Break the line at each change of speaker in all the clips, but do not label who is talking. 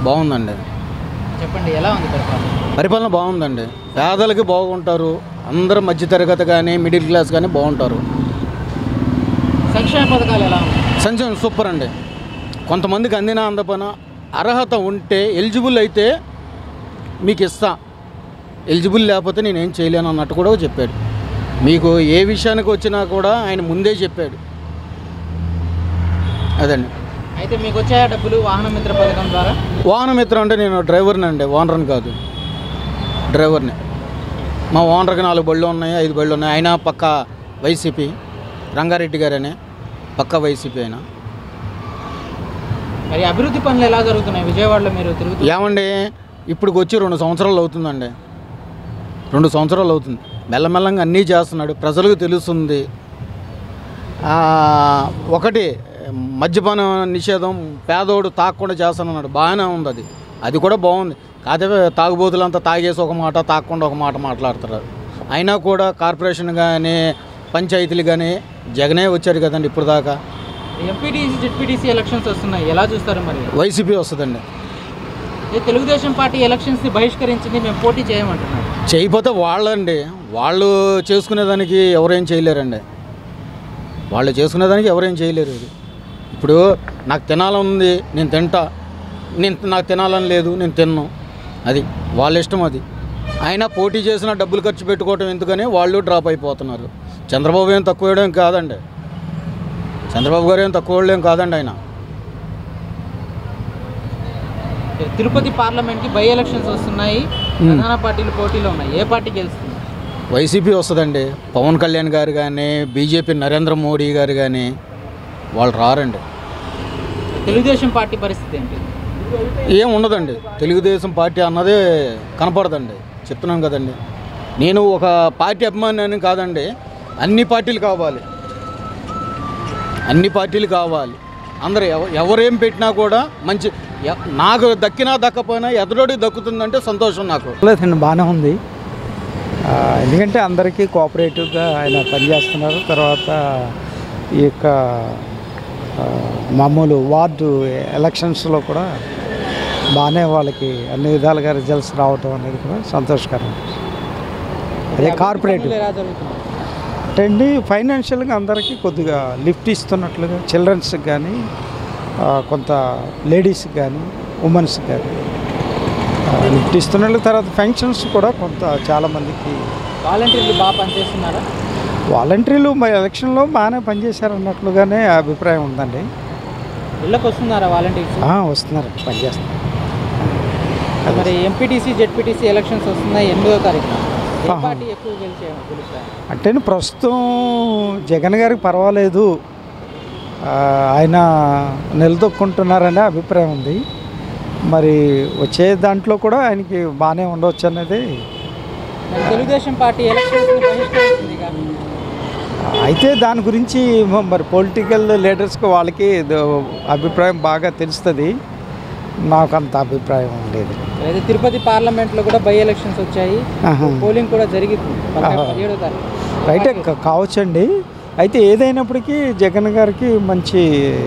బాగుందండి
చెప్పండి ఎలా ఉంది పరిపాలన
పరిపాలన బాగుందండి పేదలకి బాగుంటారు అందరూ మధ్యతరగతి కానీ మిడిల్ క్లాస్ కానీ బాగుంటారు
సంక్షేమ పథకాలు ఎలా ఉన్నాయి
సంక్షేమం సూపర్ అండి కొంతమందికి అందిన అందపన అర్హత ఉంటే ఎలిజిబుల్ అయితే మీకు ఇస్తా ఎలిజిబుల్ లేకపోతే నేనేం చేయలేను అన్నట్టు కూడా చెప్పాడు మీకు ఏ విషయానికి వచ్చినా కూడా ఆయన ముందే చెప్పాడు అదండి
అయితే మీకు వచ్చాయా డబ్బులు వాహన మిత్ర పథకం ద్వారా
వాహన మిత్రం అంటే నేను డ్రైవర్ని అండి ఓనర్ని కాదు డ్రైవర్ని మా ఓనర్కి నాలుగు బళ్ళు ఉన్నాయి ఐదు బళ్ళు ఉన్నాయి ఆయన పక్క వైసీపీ రంగారెడ్డి గారనే పక్క వైసీపీ అయినా
మరి అభివృద్ధి పనులు ఎలా జరుగుతున్నాయి విజయవాడలో మీరు తిరుగుతూ
ఏమండి ఇప్పుడు వచ్చి రెండు సంవత్సరాలు అవుతుందండి రెండు సంవత్సరాలు అవుతుంది మెల్లమెల్లంగా అన్నీ చేస్తున్నాడు ప్రజలకు తెలుస్తుంది ఆ, ఒకటి మద్యపాన నిషేధం పేదోడు తాగకుండా చేస్తానన్నాడు బాగానే ఉంది అది అది కూడా బాగుంది కాకపోతే తాగుబోతులంతా తాగేసి ఒక మాట తాగకుండా ఒక మాట మాట్లాడుతారు అయినా కూడా కార్పొరేషన్ కానీ పంచాయతీలు కానీ జగనే వచ్చారు కదండి ఇప్పుడు దాకా
ఎంపీటీసీ జెడ్పీటీసీ ఎలక్షన్స్ వస్తున్నాయి ఎలా చూస్తారు మరి
వైసీపీ వస్తుందండి
ఈ తెలుగుదేశం పార్టీ ఎలక్షన్స్ని బహిష్కరించింది మేము పోటీ చేయమంటున్నాం
చేయకపోతే వాళ్ళండి వాళ్ళు చేసుకునేదానికి ఎవరేం చేయలేరండి వాళ్ళు చేసుకునేదానికి ఎవరేం చేయలేరు ఇది ఇప్పుడు నాకు తినాలని ఉంది నేను తింటా నేను నాకు తినాలని లేదు నేను తిన్ను అది వాళ్ళ ఇష్టం అది అయినా పోటీ చేసిన డబ్బులు ఖర్చు పెట్టుకోవటం ఎందుకని వాళ్ళు డ్రాప్ అయిపోతున్నారు చంద్రబాబు ఏం తక్కువ వేయడం కాదండి చంద్రబాబు గారు ఏం తక్కువ వేయడం కాదండి ఆయన
తిరుపతి పార్లమెంట్కి బై ఎలక్షన్స్ వస్తున్నాయి ప్రధాన పార్టీలు పోటీలో ఉన్నాయి ఏ పార్టీ గెలుస్తుంది
వైసీపీ వస్తుందండి పవన్ కళ్యాణ్ గారు కానీ బీజేపీ నరేంద్ర మోడీ గారు కానీ వాళ్ళు రారండి
తెలుగుదేశం పార్టీ పరిస్థితి ఏంటి
ఏం ఉండదండి తెలుగుదేశం పార్టీ అన్నదే కనపడదండి చెప్తున్నాను కదండి నేను ఒక పార్టీ అభిమాని అని కాదండి అన్ని పార్టీలు కావాలి అన్ని పార్టీలు కావాలి అందరూ ఎవ ఎవరేం పెట్టినా కూడా మంచి ఎ- నాకు దక్కినా దక్కపోయినా ఎదురోడికి దక్కుతుందంటే సంతోషం నాకు
లేదండి బాగానే ఉంది ఆ, ఎందుకంటే అందరికీ కోఆపరేటివ్గా ఆయన పనిచేస్తున్నారు తర్వాత ఈ యొక్క ఆ, మామూలు వార్డు ఎలక్షన్స్లో కూడా బాగానే వాళ్ళకి అన్ని విధాలుగా రిజల్ట్స్ రావటం అనేది కూడా సంతోషకరం అదే కార్పొరేటివ్
పనులు ఎలా జరుగుతుంది
అంటే అండి ఫైనాన్షియల్గా అందరికీ కొద్దిగా లిఫ్ట్ ఇస్తున్నట్లుగా చిల్డ్రన్స్కి కానీ ఆ, కొంత లేడీస్కి కానీ ఉమెన్స్కి కానీ ఆ, లిఫ్ట్ ఇస్తున్నట్లు తర్వాత ఫంక్షన్స్ కూడా కొంత చాలామందికి
వాలంటీర్లు బాగా పనిచేస్తున్నారా
వాలంటీర్లు మా ఎలక్షన్లో బాగానే పనిచేశారు అన్నట్లుగానే అభిప్రాయం ఉందండి
ఇళ్ళకి వస్తున్నారా వాలంటీర్స్
ఆ, వస్తున్నారు పనిచేస్తున్నారు
మరి ఎంపీటీసీ జెడ్పీటీసీ ఎలక్షన్స్ వస్తున్నాయి ఎనిమిదో తారీఖున ఏ
ఆహా.
పార్టీ ఎక్కువ గెలిచే గెలుస్తారు
అంటే ప్రస్తుతం జగన్ గారికి పర్వాలేదు ఆ, ఆయన నిలదొక్కుంటున్నారనే అభిప్రాయం ఉంది మరి వచ్చే దాంట్లో కూడా ఆయనకి బాగానే ఉండవచ్చు అనేది
మరి తెలుగుదేశం పార్టీ ఎలక్షన్స్ని బహిష్కరించింది కదా
అయితే దాని గురించి మ- మరి పొలిటికల్ లీడర్స్కి వాళ్ళకి ద- అభిప్రాయం బాగా తెలుస్తుంది నాకు అంత అభిప్రాయం లేదు
అయితే తిరుపతి పార్లమెంట్లో కూడా బై ఎలక్షన్స్ వచ్చాయి
ఆహా.
పోలింగ్ కూడా జరిగింది
ఆహా.
పదిహేడో తారీఖు
రైటే క- కావచ్చండి అయితే ఏదైనప్పటికీ జగన్ గారికి మంచి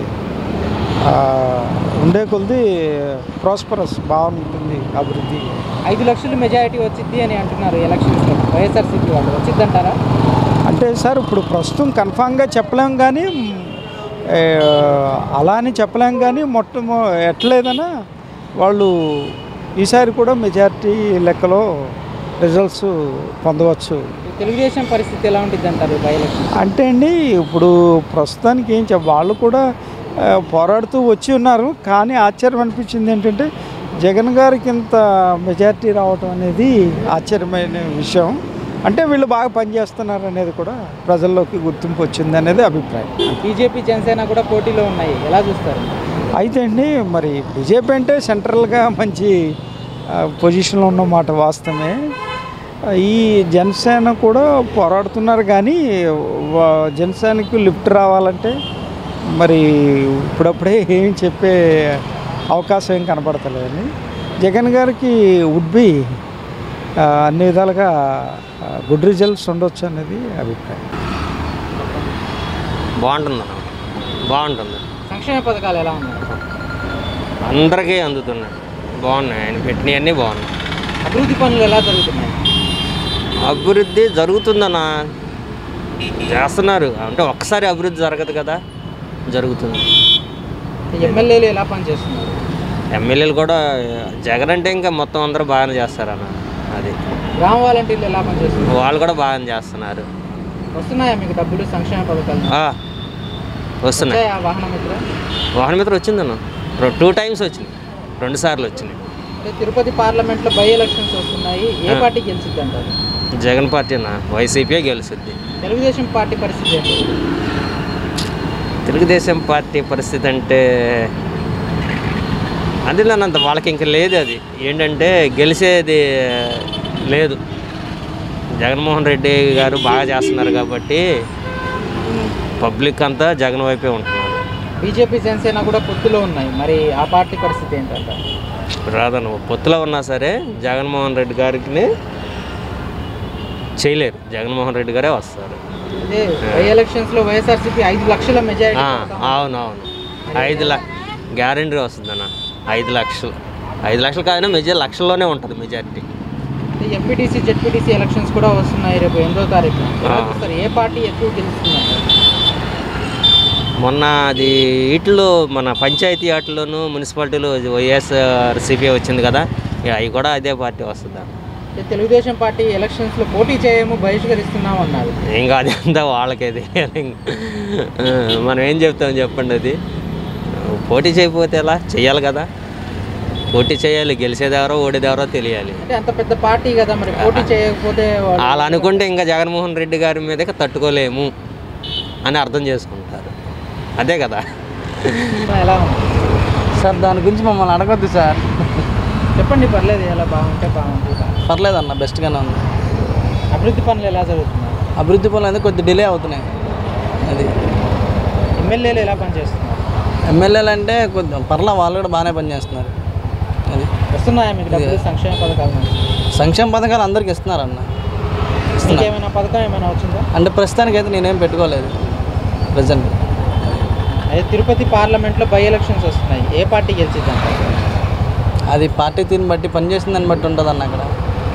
ఆ, ఉండే కొద్ది ప్రాస్పరస్ బాగుంటుంది అభివృద్ధి
ఐదు లక్షల మెజారిటీ వచ్చింది అని అంటున్నారు ఎలక్షన్స్లో వైఎస్ఆర్సీపీ వాళ్ళు వచ్చిందంటారా
అంటే సార్ ఇప్పుడు ప్రస్తుతం కన్ఫామ్గా చెప్పలేం కానీ ఏ, అలా అని చెప్పలేం కానీ మొట్టమొ ఎట్లేదన్నా వాళ్ళు ఈసారి కూడా మెజారిటీ లెక్కలో రిజల్ట్స్ పొందవచ్చు
తెలుగుదేశం పరిస్థితి ఎలా ఉంటుంది అంటారు బై ఎలక్షన్
అంటే అండి ఇప్పుడు ప్రస్తుతానికి ఏం చెప్ప వాళ్ళు కూడా ఆ, పోరాడుతూ వచ్చి ఉన్నారు కానీ ఆశ్చర్యం అనిపించింది ఏంటంటే జగన్ గారికి ఇంత మెజారిటీ రావటం అనేది ఆశ్చర్యమైన విషయం అంటే వీళ్ళు బాగా పనిచేస్తున్నారు అనేది కూడా ప్రజల్లోకి గుర్తింపు వచ్చింది అనేది అభిప్రాయం
బీజేపీ జనసేన కూడా పోటీలో ఉన్నాయి ఎలా చూస్తారు
అయితే అండి మరి బీజేపీ అంటే సెంట్రల్గా మంచి ఆ, పొజిషన్లో ఉన్నమాట వాస్తవమే ఆ, ఈ జనసేన కూడా పోరాడుతున్నారు కానీ వా- జనసేనకు లిఫ్ట్ రావాలంటే మరి ఇప్పుడప్పుడే ఏం చెప్పే అవకాశం ఏం కనపడతలేదండి జగన్ గారికి వుడ్ బి అన్ని విధాలుగా గుడ్ రిజల్ట్స్ ఉండొచ్చు అనేది అభిప్రాయం
బాగుంటుంది అన్న బాగుంటుంది
సంక్షేమ పథకాలు ఎలా ఉన్నాయి
అందరికీ అందుతున్నాయి బాగున్నాయి ఆయన పెట్టినవన్నీ బాగున్నాయి
అభివృద్ధి పనులు ఎలా జరుగుతున్నాయి
అభివృద్ధి జరుగుతుందన్న చేస్తున్నారు అంటే ఒక్కసారి అభివృద్ధి జరగదు కదా జరుగుతుంది
ఎమ్మెల్యేలు ఎలా పనిచేస్తున్నారు
ఎమ్మెల్యేలు కూడా జగన్ అంటే ఇంకా మొత్తం అందరూ బాగానే చేస్తారన్న అది
గ్రామ వాలంటీర్లు ఎలా పనిచేస్తున్నారు
వాళ్ళు కూడా బాగానే చేస్తున్నారు
వస్తున్నాయా మీకు డబ్బులు సంక్షేమ పథకాలు
ఆ, వస్తున్నాయి
వచ్చాయా వాహన మిత్ర
వాహన మిత్ర వచ్చిందన్న టూ టైమ్స్ వచ్చినాయి రెండు సార్లు వచ్చినాయి
అంటే తిరుపతి పార్లమెంట్లో బై ఎలక్షన్స్ వస్తున్నాయి ఏ
ఆ.
పార్టీ గెలిచిద్ది అంటారు
జగన్ పార్టీ అన్న వైసీపీ గెలుస్తుంది
తెలుగుదేశం పార్టీ పరిస్థితి ఏంటి
తెలుగుదేశం పార్టీ పరిస్థితి అంటే అందులోనంత వాళ్ళకి ఇంక లేదు అది ఏంటంటే గెలిచేది లేదు జగన్మోహన్ రెడ్డి గారు బాగా చేస్తున్నారు కాబట్టి పబ్లిక్ అంతా జగన్ వైపే ఉంటున్నారు
బీజేపీ జనసేన కూడా పొత్తులో ఉన్నాయి మరి ఆ పార్టీ పరిస్థితి ఏంటంటారు
రాదన్న పొత్తులో ఉన్నా సరే జగన్మోహన్ రెడ్డి గారికి చేయలేరు జగన్మోహన్ రెడ్డి గారే వస్తారు
అదే బై ఎలక్షన్స్లో వైఎస్ఆర్సీపీ ఐదు లక్షల మెజారిటీ
ఆ, అవునవును ఐదు లక్ష గ్యారంటీ వస్తుందన్న ఐదు లక్షలు ఐదు లక్షలు కాదన్నా మెజార్ లక్షల్లోనే ఉంటుంది మెజారిటీ
ఎంపీటీసీ జెడ్పీటీసీ ఎలక్షన్స్ కూడా వస్తున్నాయి రేపు ఎనిమిదో తారీఖున ఎలా
ఆ.
చూస్తారు ఏ పార్టీ ఎక్కువ గెలుస్తుందంటారు
మొన్న అది వీటిలో మన పంచాయతీ వాటిలోను మున్సిపాలిటీలో వైఎస్ఆర్సీపీ వచ్చింది కదా ఇక అవి కూడా అదే పార్టీ వస్తుందా
అంటే తెలుగుదేశం పార్టీ ఎలక్షన్స్లో పోటీ చేయము బహిష్కరిస్తున్నాం అన్నారు
ఇంకా అది అంతా వాళ్ళకేది మనం ఏం చెప్తాం చెప్పండి అది పోటీ చేయకపోతే ఎలా చెయ్యాలి కదా పోటీ చేయాలి గెలిచేదెవరో ఓడేదెవరో తెలియాలి
అంటే అంత పెద్ద పార్టీ కదా మరి పోటీ చేయకపోతే వాళ్ళు-
వాళ్ళు అనుకుంటే ఇంకా జగన్మోహన్ రెడ్డి గారి మీదకి తట్టుకోలేము అని అర్థం చేసుకుంటారు అదే కదా
ఎలా ఉంది
సార్ దాని గురించి మమ్మల్ని అడగొద్దు సార్
చెప్పండి పర్లేదు ఎలా బాగుంటే బాగుంటుంది
పర్లేదన్న బెస్ట్గానే ఉంది
అభివృద్ధి పనులు ఎలా జరుగుతున్నాయి
అభివృద్ధి పనులు అయితే కొద్ది డిలే అవుతున్నాయి అది
ఎమ్మెల్యేలు ఎలా పనిచేస్తున్నారు
ఎమ్మెల్యేలు అంటే కొద్ది పర్లా వాళ్ళు కూడా బాగానే పనిచేస్తున్నారు అది
వస్తున్నాయా మీకు డబ్బులు సంక్షేమ పథకాల నుంచి
సంక్షేమ పథకాలు అందరికి ఇస్తున్నారన్న
మీకు ఏమైనా పథకం ఏమైనా వచ్చిందా
అంటే ప్రస్తుతానికి అయితే నేనేం పెట్టుకోలేదు ప్రజెంట్
అదే తిరుపతి పార్లమెంట్లో బై ఎలక్షన్స్ వస్తున్నాయి ఏ పార్టీ గెలిచిద్ది అంటారు
అది పార్టీ తీరుని బట్టి పనిచేసిన దాన్ని బట్టి ఉంటుంది అన్న అక్కడ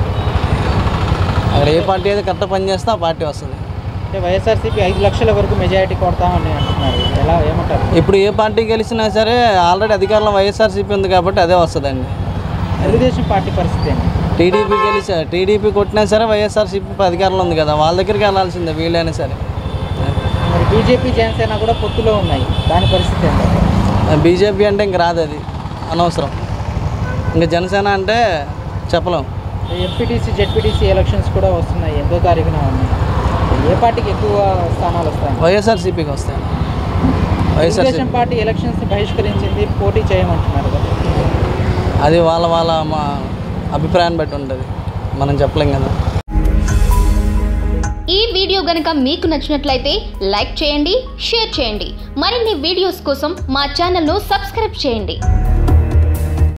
అక్కడ ఏ పార్టీ అయితే కరెక్ట్ పని చేస్తే ఆ పార్టీ వస్తుంది
అంటే వైఎస్ఆర్సీపీ ఐదు లక్షల వరకు మెజారిటీ కొడతామని అంటున్నారు ఎలా ఏమంటారు
ఇప్పుడు ఏ పార్టీ గెలిచినా సరే ఆల్రెడీ అధికారంలో వైఎస్ఆర్సీపీ ఉంది కాబట్టి అదే వస్తుందండి
తెలుగుదేశం పార్టీ పరిస్థితి ఏంటి
టీడీపీ గెలిచా టీడీపీ కొట్టినా సరే వైఎస్ఆర్సీపీ అధికారంలో ఉంది కదా వాళ్ళ దగ్గరికి వెళ్ళాల్సిందే వీళ్ళైనా సరే
మరి బీజేపీ జనసేన కూడా పొత్తులో ఉన్నాయి దాని పరిస్థితి ఏంటి
బీజేపీ అంటే ఇంక రాదు అది అనవసరం ఇంకా జనసేన అంటే చెప్పలేం
ఎంపీటీసీ జెడ్పీటీసీ ఎలక్షన్స్ కూడా వస్తున్నాయి ఎంతో తారీఖున ఉన్నాయి ఏ పార్టీకి ఎక్కువ స్థానాలు వస్తాయి
వైఎస్ఆర్సీపీకి వస్తాయి వైఎస్ఆర్సీపీ
తెలుగుదేశం పార్టీ ఎలక్షన్స్ బహిష్కరించింది పోటీ చేయమంటున్నారు కదా
అది వాళ్ళ వాళ్ళ మా అభిప్రాయాన్ని బట్టి ఉంటుంది మనం చెప్పలేం కదా
ఈ వీడియో గనుక మీకు నచ్చినట్లయితే లైక్ చేయండి షేర్ చేయండి మరిన్ని వీడియోస్ కోసం మా ఛానల్ను సబ్స్క్రైబ్ చేయండి